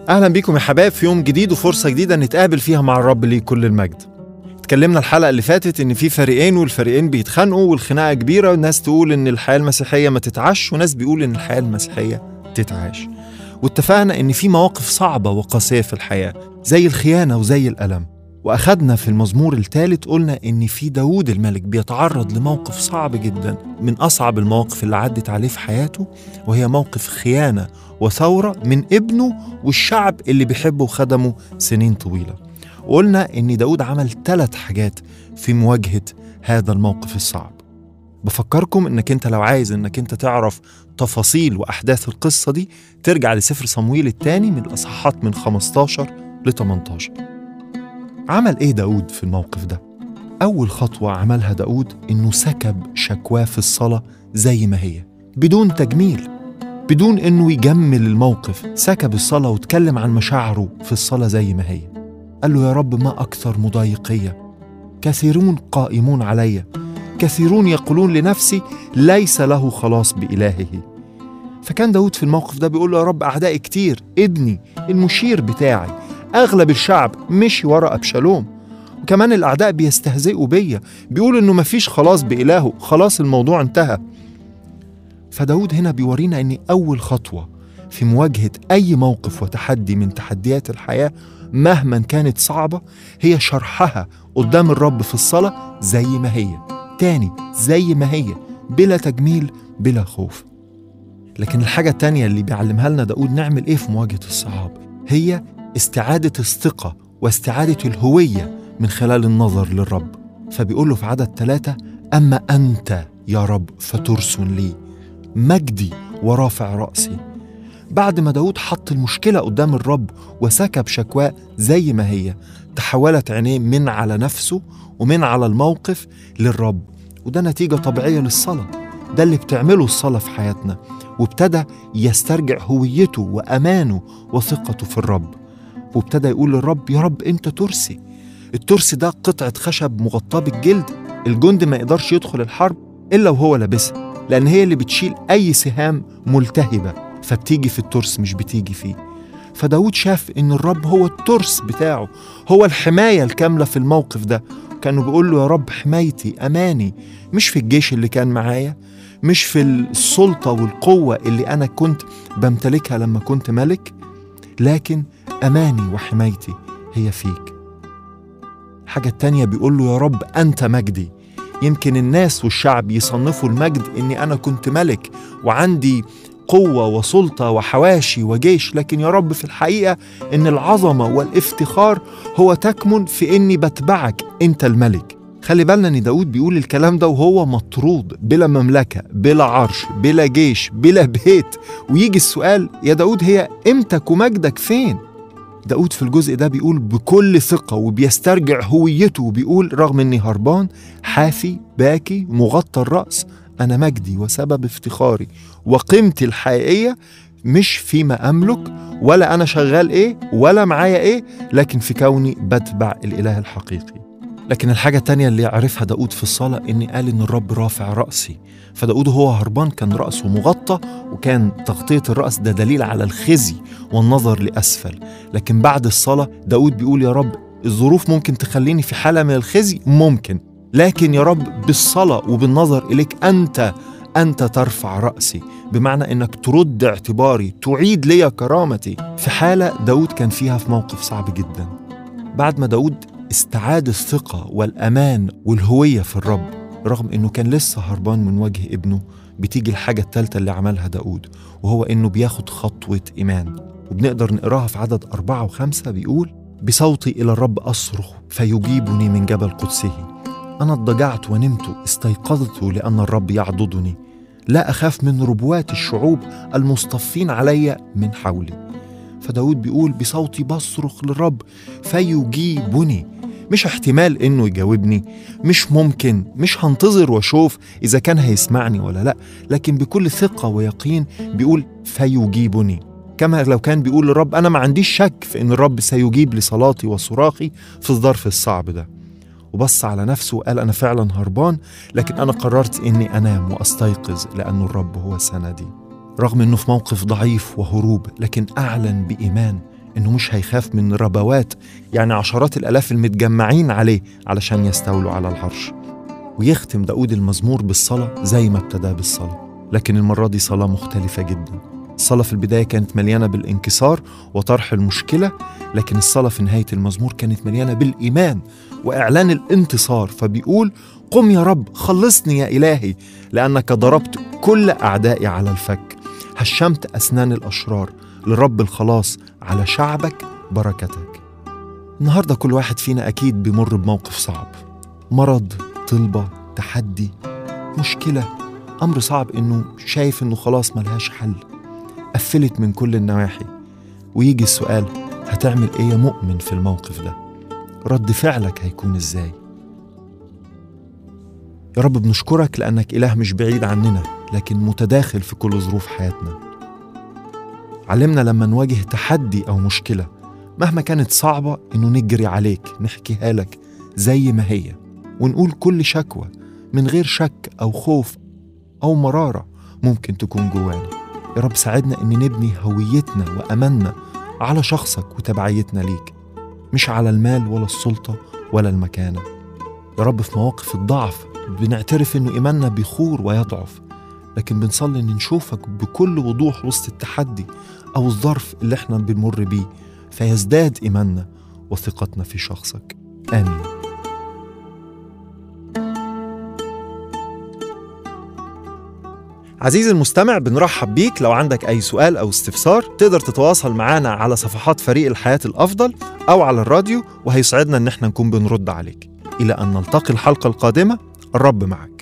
اهلا بيكم يا حبايب في يوم جديد وفرصه جديده نتقابل فيها مع الرب ليه كل المجد اتكلمنا الحلقه اللي فاتت ان في فريقين والفريقين بيتخانقوا والخناقه كبيره والناس تقول ان الحياه المسيحيه ما تتعش وناس بيقول ان الحياه المسيحيه تتعاش واتفقنا ان في مواقف صعبه وقاسيه في الحياه زي الخيانه وزي الالم واخدنا في المزمور الثالث قلنا ان في داوود الملك بيتعرض لموقف صعب جدا من اصعب المواقف اللي عدت عليه في حياته وهي موقف خيانه وثوره من ابنه والشعب اللي بيحبه وخدمه سنين طويله وقلنا ان داود عمل ثلاث حاجات في مواجهه هذا الموقف الصعب بفكركم انك انت لو عايز انك انت تعرف تفاصيل واحداث القصه دي ترجع لسفر صمويل الثاني من الاصحاحات من 15 ل 18 عمل ايه داود في الموقف ده اول خطوه عملها داود انه سكب شكواه في الصلاه زي ما هي بدون تجميل بدون انه يجمل الموقف سكب الصلاه واتكلم عن مشاعره في الصلاه زي ما هي قال له يا رب ما اكثر مضايقيه كثيرون قائمون علي كثيرون يقولون لنفسي ليس له خلاص بإلهه فكان داود في الموقف ده بيقول له يا رب أعدائي كتير ابني المشير بتاعي أغلب الشعب مشي ورا أبشالوم وكمان الأعداء بيستهزئوا بيا بيقولوا إنه مفيش خلاص بإلهه خلاص الموضوع انتهى فداود هنا بيورينا إن أول خطوة في مواجهة أي موقف وتحدي من تحديات الحياة مهما كانت صعبة هي شرحها قدام الرب في الصلاة زي ما هي تاني زي ما هي بلا تجميل بلا خوف لكن الحاجة التانية اللي بيعلمها لنا داود نعمل ايه في مواجهة الصعاب هي استعادة الثقة واستعادة الهوية من خلال النظر للرب فبيقول له في عدد ثلاثة أما أنت يا رب فترسن لي مجدي ورافع رأسي بعد ما داود حط المشكلة قدام الرب وسكب شكواه زي ما هي تحولت عينيه من على نفسه ومن على الموقف للرب وده نتيجة طبيعية للصلاة ده اللي بتعمله الصلاة في حياتنا وابتدى يسترجع هويته وأمانه وثقته في الرب وابتدى يقول للرب يا رب أنت ترسي الترسي ده قطعة خشب مغطاة بالجلد الجند ما يقدرش يدخل الحرب إلا وهو لابسها لأن هي اللي بتشيل أي سهام ملتهبة فبتيجي في الترس مش بتيجي فيه فداود شاف ان الرب هو الترس بتاعه هو الحمايه الكامله في الموقف ده كانوا بيقول له يا رب حمايتي اماني مش في الجيش اللي كان معايا مش في السلطه والقوه اللي انا كنت بمتلكها لما كنت ملك لكن اماني وحمايتي هي فيك الحاجه التانيه بيقول له يا رب انت مجدي يمكن الناس والشعب يصنفوا المجد اني انا كنت ملك وعندي قوة وسلطة وحواشي وجيش لكن يا رب في الحقيقة إن العظمة والافتخار هو تكمن في إني بتبعك أنت الملك خلي بالنا إن داود بيقول الكلام ده وهو مطرود بلا مملكة بلا عرش بلا جيش بلا بيت ويجي السؤال يا داود هي قيمتك ومجدك فين؟ داود في الجزء ده بيقول بكل ثقة وبيسترجع هويته وبيقول رغم إني هربان حافي باكي مغطى الرأس أنا مجدي وسبب افتخاري وقيمتي الحقيقية مش فيما أملك ولا أنا شغال إيه ولا معايا إيه لكن في كوني بتبع الإله الحقيقي لكن الحاجة التانية اللي عرفها داود في الصلاة إني قال إن الرب رافع رأسي فداود وهو هربان كان رأسه مغطى وكان تغطية الرأس ده دليل على الخزي والنظر لأسفل لكن بعد الصلاة داود بيقول يا رب الظروف ممكن تخليني في حالة من الخزي ممكن لكن يا رب بالصلاة وبالنظر إليك أنت أنت ترفع رأسي بمعنى أنك ترد اعتباري تعيد لي كرامتي في حالة داود كان فيها في موقف صعب جدا بعد ما داود استعاد الثقة والأمان والهوية في الرب رغم أنه كان لسه هربان من وجه ابنه بتيجي الحاجة الثالثة اللي عملها داود وهو أنه بياخد خطوة إيمان وبنقدر نقراها في عدد أربعة وخمسة بيقول بصوتي إلى الرب أصرخ فيجيبني من جبل قدسه أنا اضطجعت ونمت استيقظت لأن الرب يعضدني لا أخاف من ربوات الشعوب المصطفين علي من حولي فداود بيقول بصوتي بصرخ للرب فيجيبني مش احتمال انه يجاوبني مش ممكن مش هنتظر واشوف اذا كان هيسمعني ولا لا لكن بكل ثقه ويقين بيقول فيجيبني كما لو كان بيقول للرب انا ما عنديش شك في ان الرب سيجيب لصلاتي وصراخي في الظرف الصعب ده وبص على نفسه وقال أنا فعلا هربان لكن أنا قررت إني أنام وأستيقظ لأن الرب هو سندي رغم إنه في موقف ضعيف وهروب لكن أعلن بإيمان إنه مش هيخاف من ربوات يعني عشرات الآلاف المتجمعين عليه علشان يستولوا على العرش ويختم داود المزمور بالصلاة زي ما ابتدى بالصلاة لكن المرة دي صلاة مختلفة جدا الصلاة في البداية كانت مليانة بالانكسار وطرح المشكلة لكن الصلاة في نهاية المزمور كانت مليانة بالإيمان وإعلان الانتصار فبيقول قم يا رب خلصني يا إلهي لأنك ضربت كل أعدائي على الفك هشمت أسنان الأشرار لرب الخلاص على شعبك بركتك النهاردة كل واحد فينا أكيد بيمر بموقف صعب مرض طلبة تحدي مشكلة أمر صعب إنه شايف إنه خلاص ملهاش حل قفلت من كل النواحي ويجي السؤال هتعمل إيه يا مؤمن في الموقف ده رد فعلك هيكون إزاي يا رب بنشكرك لأنك إله مش بعيد عننا لكن متداخل في كل ظروف حياتنا علمنا لما نواجه تحدي أو مشكلة مهما كانت صعبة إنه نجري عليك نحكيها لك زي ما هي ونقول كل شكوى من غير شك أو خوف أو مرارة ممكن تكون جوانا يا رب ساعدنا إن نبني هويتنا وأماننا على شخصك وتبعيتنا ليك مش على المال ولا السلطة ولا المكانة يا رب في مواقف الضعف بنعترف إنه إيماننا بيخور ويضعف لكن بنصلي إن نشوفك بكل وضوح وسط التحدي أو الظرف اللي إحنا بنمر بيه فيزداد إيماننا وثقتنا في شخصك آمين عزيزي المستمع بنرحب بيك لو عندك أي سؤال أو استفسار تقدر تتواصل معنا على صفحات فريق الحياة الأفضل أو على الراديو وهيسعدنا إن احنا نكون بنرد عليك إلى أن نلتقي الحلقة القادمة الرب معك